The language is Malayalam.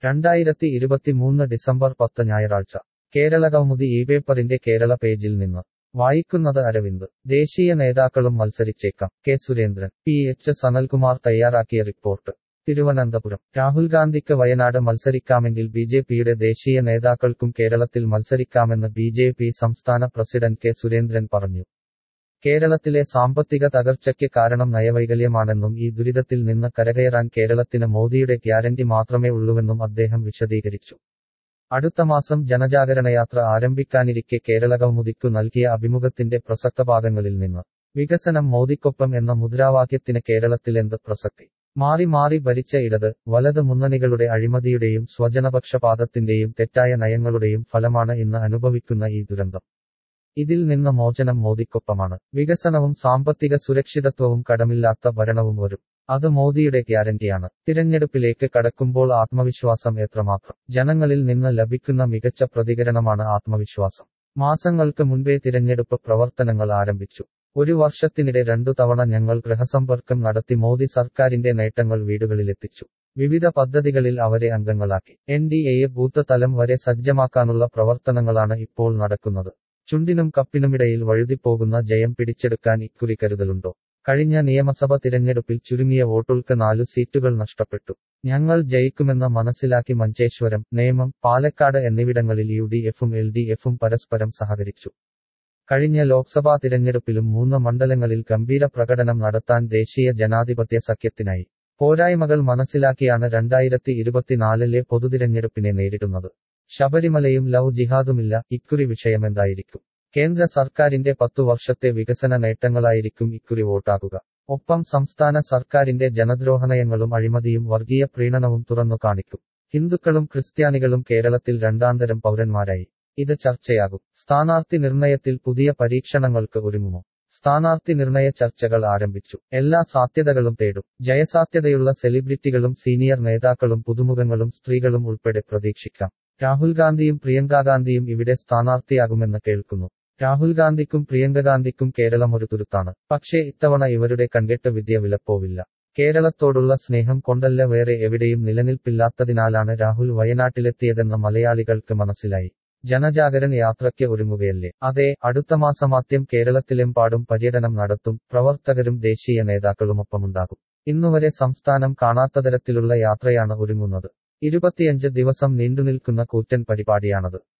രണ്ടായിരത്തി ഇരുപത്തിമൂന്ന് ഡിസംബർ പത്ത് ഞായറാഴ്ച കേരള കൗമുദി ഈ പേപ്പറിന്റെ കേരള പേജിൽ നിന്ന് വായിക്കുന്നത് അരവിന്ദ് ദേശീയ നേതാക്കളും മത്സരിച്ചേക്കാം K Surendran P H Sanalkumar തയ്യാറാക്കിയ റിപ്പോർട്ട് തിരുവനന്തപുരം രാഹുൽ ഗാന്ധിക്ക് വയനാട് മത്സരിക്കാമെങ്കിൽ ബി ജെ പിയുടെ ദേശീയ നേതാക്കൾക്കും കേരളത്തിൽ മത്സരിക്കാമെന്ന് ബി ജെ പി സംസ്ഥാന പ്രസിഡന്റ് കെ സുരേന്ദ്രൻ പറഞ്ഞു കേരളത്തിലെ സാമ്പത്തിക തകർച്ചയ്ക്ക് കാരണം നയവൈകല്യമാണെന്നും ഈ ദുരിതത്തിൽ നിന്ന് കരകയറാൻ കേരളത്തിന് മോദിയുടെ ഗ്യാരണ്ടി മാത്രമേ ഉള്ളുവെന്നും അദ്ദേഹം വിശദീകരിച്ചു അടുത്ത മാസം ജനജാഗരണയാത്ര ആരംഭിക്കാനിരിക്കെ കേരള കൗമുദിക്കു നൽകിയ അഭിമുഖത്തിന്റെ പ്രസക്ത ഭാഗങ്ങളിൽ നിന്ന് വികസനം മോദിക്കൊപ്പം എന്ന മുദ്രാവാക്യത്തിന് കേരളത്തിലെന്ത് പ്രസക്തി മാറി മാറി ഭരിച്ച ഇടത് വലത് മുന്നണികളുടെ അഴിമതിയുടെയും സ്വജനപക്ഷപാതത്തിന്റെയും തെറ്റായ നയങ്ങളുടെയും ഫലമാണ് ഇന്ന് അനുഭവിക്കുന്ന ഈ ദുരന്തം ഇതിൽ നിന്ന് മോചനം മോദിക്കൊപ്പമാണ് വികസനവും സാമ്പത്തിക സുരക്ഷിതത്വവും കടമില്ലാത്ത ഭരണവും വരും അത് മോദിയുടെ ഗ്യാരണ്ടിയാണ് തിരഞ്ഞെടുപ്പിലേക്ക് കടക്കുമ്പോൾ ആത്മവിശ്വാസം എത്രമാത്രം ജനങ്ങളിൽ നിന്ന് ലഭിക്കുന്ന മികച്ച പ്രതികരണമാണ് ആത്മവിശ്വാസം മാസങ്ങൾക്ക് മുൻപേ തിരഞ്ഞെടുപ്പ് പ്രവർത്തനങ്ങൾ ആരംഭിച്ചു ഒരു വർഷത്തിനിടെ രണ്ടു തവണ ഞങ്ങൾ ഗൃഹസമ്പർക്കം നടത്തി മോദി സർക്കാരിന്റെ നേട്ടങ്ങൾ വീടുകളിലെത്തിച്ചു വിവിധ പദ്ധതികളിൽ അവരെ അംഗങ്ങളാക്കി എൻ ഡി എയെ ബൂത്ത് തലം വരെ സജ്ജമാക്കാനുള്ള പ്രവർത്തനങ്ങളാണ് ഇപ്പോൾ നടക്കുന്നത് ചുണ്ടിനും കപ്പിനുമിടയിൽ വഴുതിപ്പോകുന്ന ജയം പിടിച്ചെടുക്കാൻ ഇക്കുറി കരുതലുണ്ടോ കഴിഞ്ഞ നിയമസഭ തിരഞ്ഞെടുപ്പിൽ ചുരുങ്ങിയ വോട്ടുകൾക്ക് നാലു സീറ്റുകൾ നഷ്ടപ്പെട്ടു ഞങ്ങൾ ജയിക്കുമെന്ന് മനസ്സിലാക്കി മഞ്ചേശ്വരം നേമം പാലക്കാട് എന്നിവിടങ്ങളിൽ യു ഡി എഫും എൽ ഡി എഫും പരസ്പരം സഹകരിച്ചു കഴിഞ്ഞ ലോക്സഭാ തിരഞ്ഞെടുപ്പിലും മൂന്ന് മണ്ഡലങ്ങളിൽ ഗംഭീര പ്രകടനം നടത്താൻ ദേശീയ ജനാധിപത്യ സഖ്യത്തിനായി പോരായ്മകൾ മനസ്സിലാക്കിയാണ് രണ്ടായിരത്തി ഇരുപത്തിനാലിലെ പൊതുതിരഞ്ഞെടുപ്പിനെ നേരിടുന്നത് ശബരിമലയും ലവ് ജിഹാദുമില്ല ഇക്കുറി വിഷയമെന്തായിരിക്കും കേന്ദ്ര സർക്കാരിന്റെ പത്തു വർഷത്തെ വികസന നേട്ടങ്ങളായിരിക്കും ഇക്കുറി വോട്ടാകുക ഒപ്പം സംസ്ഥാന സർക്കാരിന്റെ ജനദ്രോഹനയങ്ങളും അഴിമതിയും വർഗീയ പ്രീണനവും തുറന്നു കാണിക്കും ഹിന്ദുക്കളും ക്രിസ്ത്യാനികളും കേരളത്തിൽ രണ്ടാന്തരം പൗരന്മാരായി ഇത് ചർച്ചയാകും സ്ഥാനാർത്ഥി നിർണയത്തിൽ പുതിയ പരീക്ഷണങ്ങൾക്ക് ഒരുങ്ങുമോ സ്ഥാനാർത്ഥി നിർണയ ചർച്ചകൾ ആരംഭിച്ചു എല്ലാ സാധ്യതകളും തേടും ജയസാധ്യതയുള്ള സെലിബ്രിറ്റികളും സീനിയർ നേതാക്കളും പുതുമുഖങ്ങളും സ്ത്രീകളും ഉൾപ്പെടെ പ്രതീക്ഷിക്കാം രാഹുൽ ഗാന്ധിയും പ്രിയങ്ക ഗാന്ധിയും ഇവിടെ സ്ഥാനാർത്ഥിയാകുമെന്ന് കേൾക്കുന്നു രാഹുൽ ഗാന്ധിക്കും പ്രിയങ്ക ഗാന്ധിക്കും കേരളം ഒരു തുരുത്താണ് പക്ഷേ ഇത്തവണ ഇവരുടെ കണ്ടിട്ട് വിദ്യ വിലപ്പോവില്ല കേരളത്തോടുള്ള സ്നേഹം കൊണ്ടല്ല വേറെ എവിടെയും നിലനിൽപ്പില്ലാത്തതിനാലാണ് രാഹുൽ വയനാട്ടിലെത്തിയതെന്ന് മലയാളികൾക്ക് മനസ്സിലായി ജനജാഗരൺ യാത്രയ്ക്ക് ഒരുങ്ങുകയല്ലേ അതെ അടുത്ത മാസമാദ്യം കേരളത്തിലെമ്പാടും പര്യടനം നടത്തും പ്രവർത്തകരും ദേശീയ നേതാക്കളുമൊപ്പമുണ്ടാകും ഇന്നുവരെ സംസ്ഥാനം കാണാത്ത തരത്തിലുള്ള യാത്രയാണ് ഒരുങ്ങുന്നത് ഇരുപത്തിയഞ്ച് ദിവസം നീണ്ടുനിൽക്കുന്ന കൂറ്റൻ പരിപാടിയാണത്